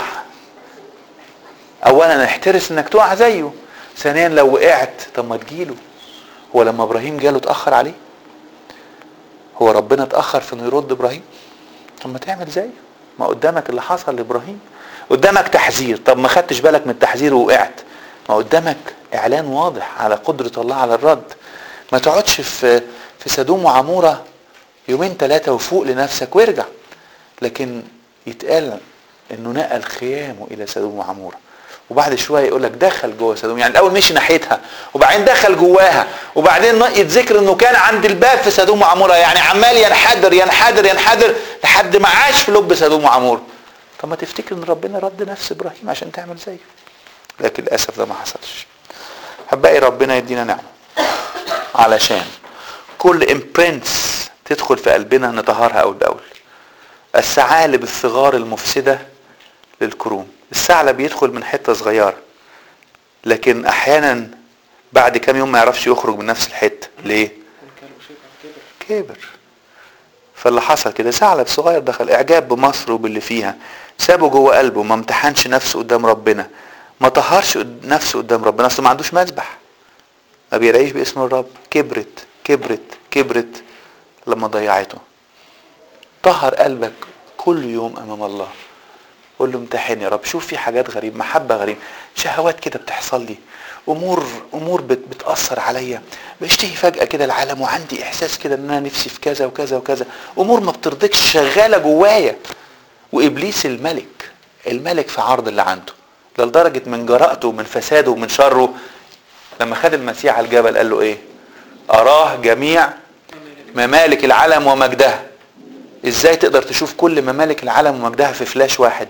Speaker 1: اولا احترس انك تقع زيه ثانيا لو وقعت طب ما تجيله هو لما ابراهيم جاله اتاخر عليه هو ربنا اتاخر في انه يرد ابراهيم طب ما تعمل زيه ما قدامك اللي حصل لابراهيم قدامك تحذير طب ما خدتش بالك من التحذير ووقعت ما قدامك اعلان واضح على قدرة الله على الرد ما تقعدش في في سدوم وعمورة يومين ثلاثة وفوق لنفسك وارجع لكن يتقال انه نقل خيامه الى سدوم وعموره وبعد شويه يقول لك دخل جوه سدوم يعني الاول مشي ناحيتها وبعدين دخل جواها وبعدين يتذكر انه كان عند الباب في سدوم وعموره يعني عمال ينحدر ينحدر ينحدر لحد ما عاش في لب سدوم وعموره طب ما تفتكر ان ربنا رد نفس ابراهيم عشان تعمل زيه لكن للاسف ده ما حصلش حبائي ربنا يدينا نعمه علشان كل امبرنتس تدخل في قلبنا نطهرها اول باول الثعالب الصغار المفسده للكروم الثعلب يدخل من حته صغيره لكن احيانا بعد كام يوم ما يعرفش يخرج من نفس الحته ليه كبر فاللي حصل كده ثعلب صغير دخل اعجاب بمصر وباللي فيها سابه جوه قلبه ما امتحنش نفسه قدام ربنا ما طهرش نفسه قدام ربنا اصله ما عندوش مذبح ما بيرعيش باسم الرب كبرت كبرت كبرت لما ضيعته طهر قلبك كل يوم امام الله قول له امتحن يا رب شوف في حاجات غريبه محبه غريبه شهوات كده بتحصل لي امور امور بت بتاثر عليا بشتهي فجاه كده العالم وعندي احساس كده ان انا نفسي في كذا وكذا وكذا امور ما بترضيكش شغاله جوايا وابليس الملك الملك في عرض اللي عنده ده لدرجه من جرأته ومن فساده ومن شره لما خد المسيح على الجبل قال له ايه اراه جميع ممالك العالم ومجدها ازاي تقدر تشوف كل ممالك العالم ومجدها في فلاش واحد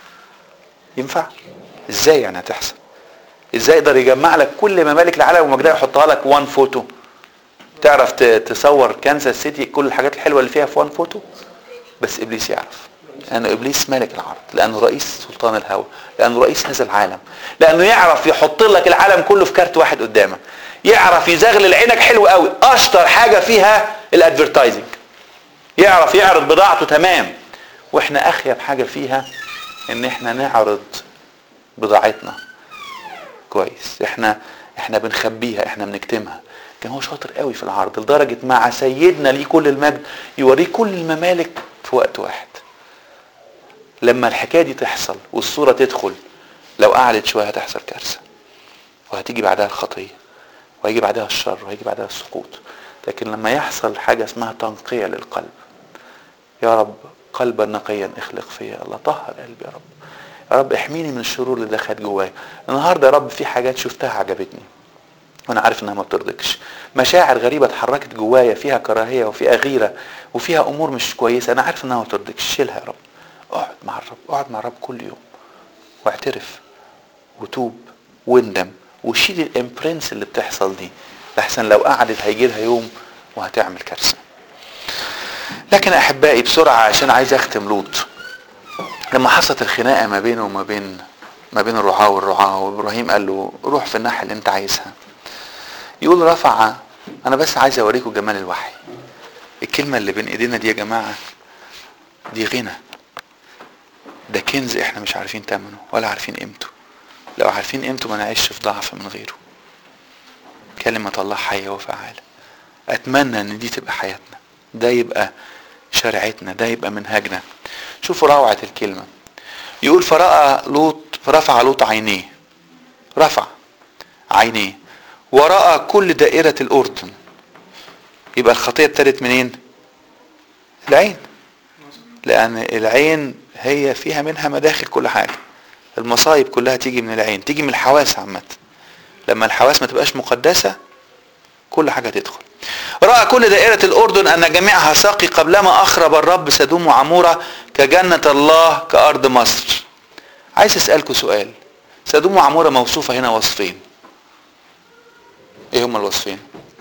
Speaker 1: ينفع ازاي يعني هتحصل ازاي يقدر يجمع لك كل ممالك العالم ومجدها يحطها لك وان فوتو تعرف ت- تصور كانساس سيتي كل الحاجات الحلوه اللي فيها في وان فوتو بس ابليس يعرف لانه ابليس ملك العرض لانه رئيس سلطان الهوى لانه رئيس هذا العالم لانه يعرف يحط لك العالم كله في كارت واحد قدامك يعرف يزغلل عينك حلو قوي اشطر حاجه فيها الادفرتايزنج يعرف يعرض بضاعته تمام واحنا اخيب حاجه فيها ان احنا نعرض بضاعتنا كويس احنا احنا بنخبيها احنا بنكتمها كان هو شاطر قوي في العرض لدرجه مع سيدنا ليه كل المجد يوريه كل الممالك في وقت واحد لما الحكايه دي تحصل والصوره تدخل لو قعدت شويه هتحصل كارثه وهتيجي بعدها الخطيه وهيجي بعدها الشر وهيجي بعدها السقوط لكن لما يحصل حاجه اسمها تنقيه للقلب يا رب قلبا نقيا اخلق فيا الله طهر قلبي يا رب يا رب احميني من الشرور اللي دخلت جوايا النهارده يا رب في حاجات شفتها عجبتني وانا عارف انها ما بترضيكش مشاعر غريبه اتحركت جوايا فيها كراهيه وفيها غيره وفيها امور مش كويسه انا عارف انها ما بترضيكش شيلها يا رب اقعد مع الرب اقعد مع الرب كل يوم واعترف وتوب واندم وشيل الامبرنس اللي بتحصل دي لحسن لو قعدت هيجي لها يوم وهتعمل كارثه لكن احبائي بسرعه عشان عايز اختم لوط لما حصلت الخناقه ما بينه وما بين ما بين الرعاة والرعاة وابراهيم قال له روح في الناحيه اللي انت عايزها يقول رفع انا بس عايز اوريكم جمال الوحي الكلمه اللي بين ايدينا دي يا جماعه دي غنى ده كنز احنا مش عارفين ثمنه ولا عارفين قيمته لو عارفين قيمته ما نعيش في ضعف من غيره كلمة الله حية وفعالة أتمنى إن دي تبقى حياتنا ده يبقى شريعتنا ده يبقى منهجنا شوفوا روعة الكلمة يقول فرأى لوط فرفع لوط عينيه رفع عينيه ورأى كل دائرة الأردن يبقى الخطية ابتدت منين؟ العين لأن العين هي فيها منها مداخل كل حاجة المصايب كلها تيجي من العين تيجي من الحواس عامة لما الحواس ما تبقاش مقدسة كل حاجة تدخل رأى كل دائرة الأردن أن جميعها ساقي قبلما أخرب الرب سدوم وعمورة كجنة الله كأرض مصر عايز أسألكوا سؤال سدوم وعمورة موصوفة هنا وصفين ايه هما الوصفين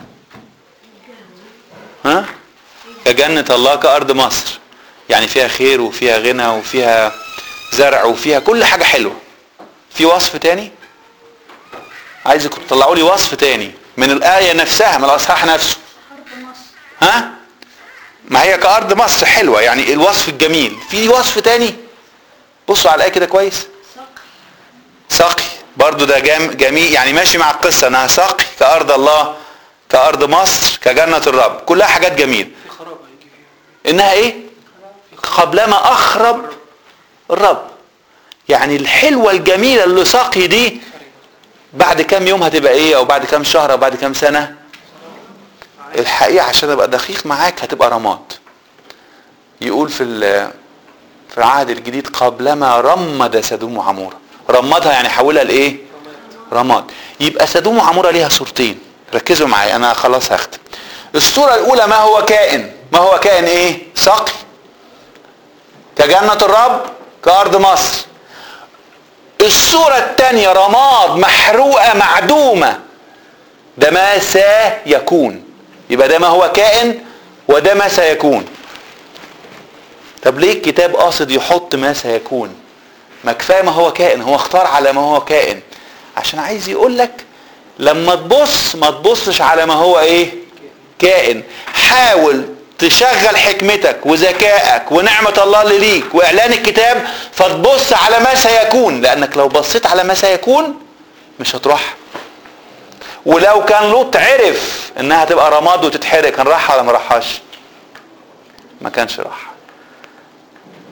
Speaker 1: ها كجنة الله كأرض مصر يعني فيها خير وفيها غنى وفيها زرع وفيها كل حاجة حلوة في وصف تاني عايزكم تطلعوا لي وصف تاني من الآية نفسها من الأصحاح نفسه
Speaker 2: أرض مصر
Speaker 1: ها ما هي كأرض مصر حلوة يعني الوصف الجميل في وصف تاني بصوا على الآية كده كويس
Speaker 2: سقف
Speaker 1: سقي برضو ده جام جميل يعني ماشي مع القصة انها سقي كأرض الله كأرض مصر كجنة الرب كلها حاجات جميلة
Speaker 3: في خراب هيجي فيها
Speaker 1: انها ايه قبلما اخرب الرب يعني الحلوة الجميلة اللي سقي دي بعد كام يوم هتبقى ايه او بعد كام شهر او بعد كام سنة الحقيقة عشان ابقى دقيق معاك هتبقى رماد يقول في ال- في العهد الجديد قبلما رمد سدوم وعمورة رمدها يعني حولها لايه رماد يبقى سدوم وعمورة ليها صورتين ركزوا معايا انا خلاص هختم الصورة الاولى ما هو كائن ما هو كائن ايه سقي كجنة الرب كأرض مصر الصورة الثانية رماد محروقة معدومة ده ما سيكون يبقى ده ما هو كائن وده ما سيكون طب ليه الكتاب قاصد يحط ما سيكون ما كفايه ما هو كائن هو اختار على ما هو كائن عشان عايز يقول لك لما تبص ما تبصش على ما هو ايه كائن حاول تشغل حكمتك وذكائك ونعمة الله اللي ليك واعلان الكتاب فتبص على ما سيكون لانك لو بصيت على ما سيكون مش هتروح ولو كان لوط عرف انها تبقى رماد وتتحرق كان راح ولا ما راحش ما كانش راح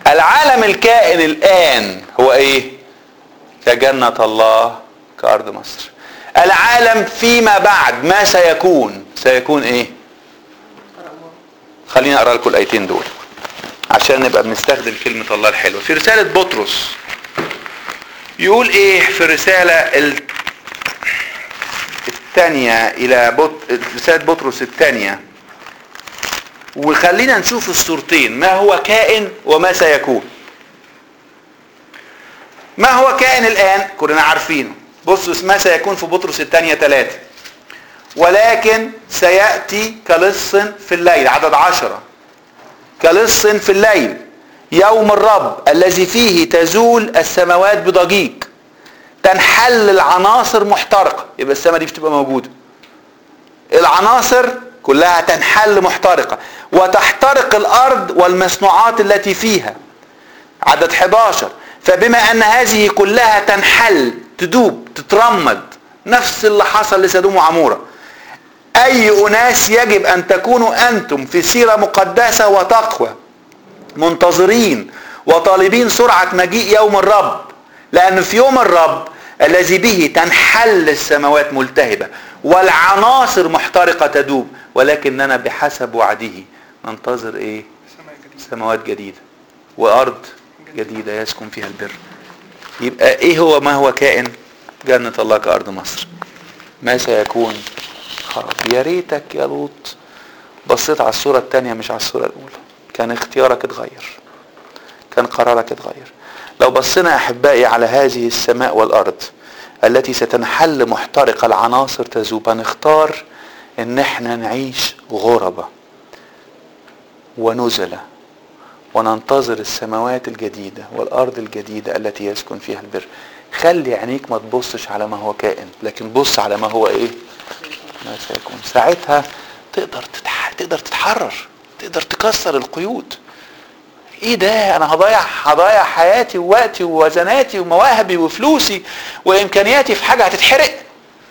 Speaker 1: العالم الكائن الآن هو إيه كجنة الله كأرض مصر العالم فيما بعد ما سيكون سيكون إيه خليني أقرأ لكم الآيتين دول عشان نبقى بنستخدم كلمة الله الحلوة في رسالة بطرس يقول ايه في الرسالة ال- الثانية الى بط... رسالة بطرس الثانية وخلينا نشوف الصورتين ما هو كائن وما سيكون ما هو كائن الآن كلنا عارفينه بصوا ما سيكون في بطرس الثانية ثلاثة ولكن سيأتي كلص في الليل عدد عشرة كلص في الليل يوم الرب الذي فيه تزول السماوات بضجيج تنحل العناصر محترقة يبقى السماء دي بتبقى موجودة العناصر كلها تنحل محترقة وتحترق الأرض والمصنوعات التي فيها عدد 11 فبما أن هذه كلها تنحل تدوب تترمد نفس اللي حصل لسدوم وعمورة أي أناس يجب أن تكونوا أنتم في سيرة مقدسة وتقوى منتظرين وطالبين سرعة مجيء يوم الرب لأن في يوم الرب الذي به تنحل السماوات ملتهبة والعناصر محترقة تدوب ولكننا بحسب وعده ننتظر ايه
Speaker 3: سماء جديد
Speaker 1: سماوات جديدة وأرض جديدة يسكن فيها البر يبقى ايه هو ما هو كائن جنة الله كأرض مصر ما سيكون خراب يا ريتك يا لوط بصيت على الصورة التانية مش على الصورة الأولى كان اختيارك اتغير كان قرارك اتغير لو بصينا يا أحبائي على هذه السماء والأرض التي ستنحل محترقة العناصر تذوب هنختار ان احنا نعيش غربة ونزلة وننتظر السماوات الجديدة والأرض الجديدة التي يسكن فيها البر خلي عينيك ما تبصش على ما هو كائن لكن بص على ما هو ايه ما سيكون ساعتها تقدر تتح... تقدر تتحرر تقدر تكسر القيود ايه ده انا هضيع هضيع حياتي ووقتي ووزناتي ومواهبي وفلوسي وامكانياتي في حاجه هتتحرق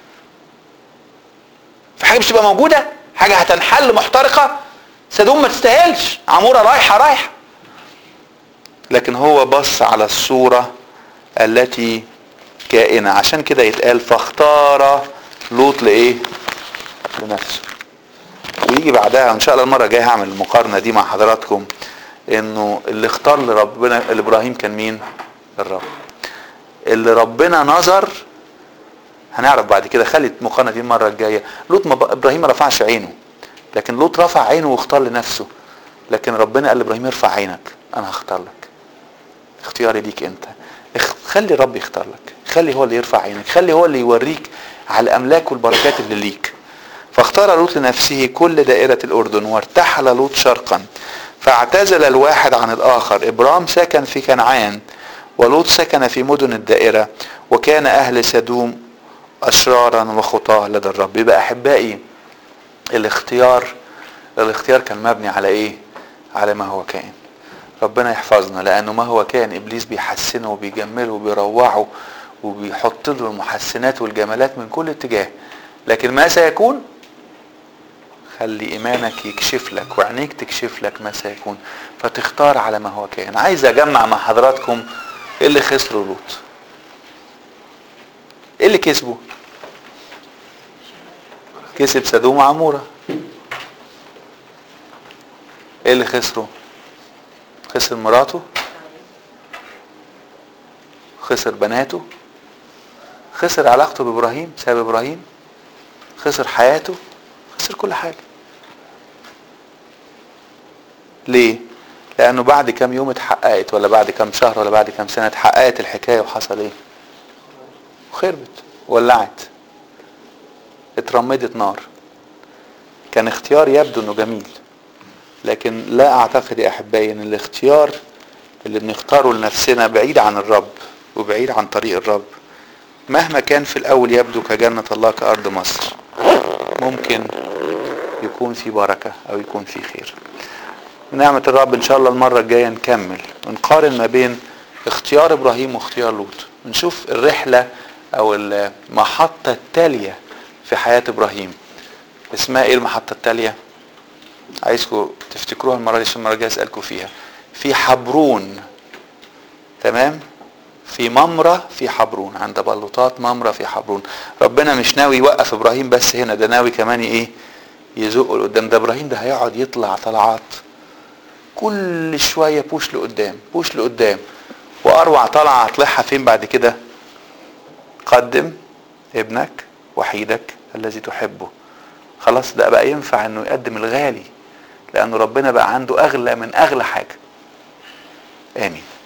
Speaker 1: في حاجه مش تبقى موجوده حاجه هتنحل محترقه سدوم ما تستاهلش عموره رايحه رايحه لكن هو بص على الصوره التي كائنه عشان كده يتقال فاختار لوط لايه لنفسه ويجي بعدها ان شاء الله المره الجايه هعمل المقارنه دي مع حضراتكم انه اللي اختار لربنا لابراهيم كان مين الرب اللي ربنا نظر هنعرف بعد كده خلي المقارنه دي المره الجايه لوط ما ب- ابراهيم ما رفعش عينه لكن لوط رفع عينه واختار لنفسه لكن ربنا قال لابراهيم ارفع عينك انا هختار لك اختياري ليك انت اخ- خلي رب يختار لك خلي هو اللي يرفع عينك خلي هو اللي يوريك على الاملاك والبركات اللي ليك فاختار لوط لنفسه كل دائرة الأردن وارتحل لوط شرقا فاعتزل الواحد عن الآخر إبرام سكن في كنعان ولوط سكن في مدن الدائرة وكان أهل سدوم أشرارا وخطاه لدى الرب يبقى أحبائي الاختيار الاختيار كان مبني على إيه على ما هو كائن ربنا يحفظنا لأنه ما هو كائن إبليس بيحسنه وبيجمله وبيروعه وبيحط له المحسنات والجمالات من كل اتجاه لكن ما سيكون خلي ايمانك يكشف لك وعينيك تكشف لك ما سيكون فتختار على ما هو كائن عايز اجمع مع حضراتكم ايه اللي خسروا لوط ايه اللي كسبه كسب سدوم وعمورة ايه اللي خسره خسر مراته خسر بناته خسر علاقته بابراهيم ساب ابراهيم خسر حياته خسر كل حاجه ليه لانه بعد كام يوم اتحققت ولا بعد كام شهر ولا بعد كام سنه اتحققت الحكايه وحصل ايه خربت ولعت اترمدت نار كان اختيار يبدو انه جميل لكن لا اعتقد يا احبائي ان الاختيار اللي بنختاره لنفسنا بعيد عن الرب وبعيد عن طريق الرب مهما كان في الاول يبدو كجنة الله كارض مصر ممكن يكون في بركة او يكون في خير نعمة الرب ان شاء الله المرة الجاية نكمل ونقارن ما بين اختيار ابراهيم واختيار لوط نشوف الرحلة او المحطة التالية في حياة ابراهيم اسمها ايه المحطة التالية عايزكم تفتكروها المرة دي عشان المرة الجاية اسألكم فيها في حبرون تمام في ممرة في حبرون عند بلوطات ممرة في حبرون ربنا مش ناوي يوقف ابراهيم بس هنا ده ناوي كمان ايه يزقه لقدام ده ابراهيم ده هيقعد يطلع طلعات كل شوية بوش لقدام بوش لقدام واروع طلعة هطلعها فين بعد كده قدم ابنك وحيدك الذي تحبه خلاص ده بقى ينفع انه يقدم الغالي لانه ربنا بقى عنده اغلى من اغلى حاجة امين